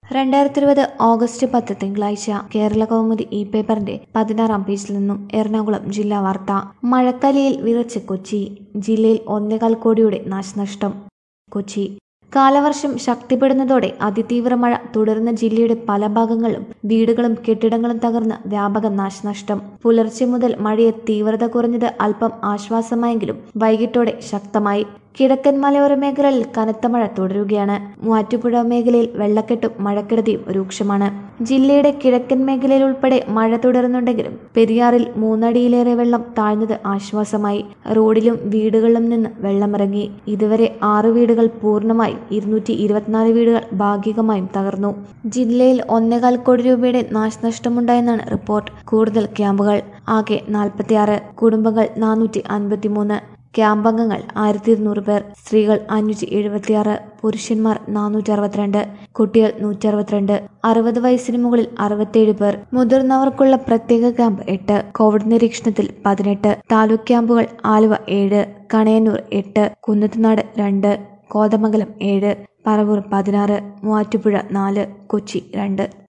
രണ്ടായിരത്തി ഇരുപത് ഓഗസ്റ്റ് പത്ത് തിങ്കളാഴ്ച കേരള കൗമുദി ഇ പേപ്പറിന്റെ പതിനാറാം പേജിൽ നിന്നും എറണാകുളം ജില്ലാ വാർത്ത മഴക്കലിയിൽ വിറച്ച് കൊച്ചി ജില്ലയിൽ ഒന്നേകാൽ കോടിയുടെ നാശനഷ്ടം കൊച്ചി കാലവർഷം ശക്തിപ്പെടുന്നതോടെ അതിതീവ്ര മഴ തുടരുന്ന ജില്ലയുടെ പല ഭാഗങ്ങളിലും വീടുകളും കെട്ടിടങ്ങളും തകർന്ന് വ്യാപക നാശനഷ്ടം പുലർച്ചെ മുതൽ മഴയെ തീവ്രത കുറഞ്ഞത് അല്പം ആശ്വാസമായെങ്കിലും വൈകിട്ടോടെ ശക്തമായി കിഴക്കൻ മലയോര മേഖലകളിൽ കനത്ത മഴ തുടരുകയാണ് മൂവാറ്റുപുഴ മേഖലയിൽ വെള്ളക്കെട്ടും മഴക്കെടുതിയും രൂക്ഷമാണ് ജില്ലയുടെ കിഴക്കൻ മേഖലയിൽ ഉൾപ്പെടെ മഴ തുടരുന്നുണ്ടെങ്കിലും പെരിയാറിൽ മൂന്നടിയിലേറെ വെള്ളം താഴ്ന്നത് ആശ്വാസമായി റോഡിലും വീടുകളിലും നിന്ന് വെള്ളമിറങ്ങി ഇതുവരെ ആറ് വീടുകൾ പൂർണ്ണമായും ഇരുന്നൂറ്റി ഇരുപത്തിനാല് വീടുകൾ ഭാഗികമായും തകർന്നു ജില്ലയിൽ ഒന്നേകാൽ കോടി രൂപയുടെ നാശനഷ്ടമുണ്ടായെന്നാണ് റിപ്പോർട്ട് കൂടുതൽ ക്യാമ്പുകൾ ആകെ നാൽപ്പത്തിയാറ് കുടുംബങ്ങൾ നാനൂറ്റി അൻപത്തിമൂന്ന് ക്യാമ്പംഗങ്ങൾ ആയിരത്തി ഇരുന്നൂറ് പേർ സ്ത്രീകൾ അഞ്ഞൂറ്റി എഴുപത്തിയാറ് പുരുഷന്മാർ നാനൂറ്റി അറുപത്തിരണ്ട് കുട്ടികൾ നൂറ്റി അറുപത്തിരണ്ട് അറുപത് വയസ്സിന് മുകളിൽ അറുപത്തിയേഴ് പേർ മുതിർന്നവർക്കുള്ള പ്രത്യേക ക്യാമ്പ് എട്ട് കോവിഡ് നിരീക്ഷണത്തിൽ പതിനെട്ട് താലൂക്ക് ക്യാമ്പുകൾ ആലുവ ഏഴ് കണയന്നൂർ എട്ട് കുന്നത്തുനാട് രണ്ട് കോതമംഗലം ഏഴ് പറവൂർ പതിനാറ് മൂവാറ്റുപുഴ നാല് കൊച്ചി രണ്ട്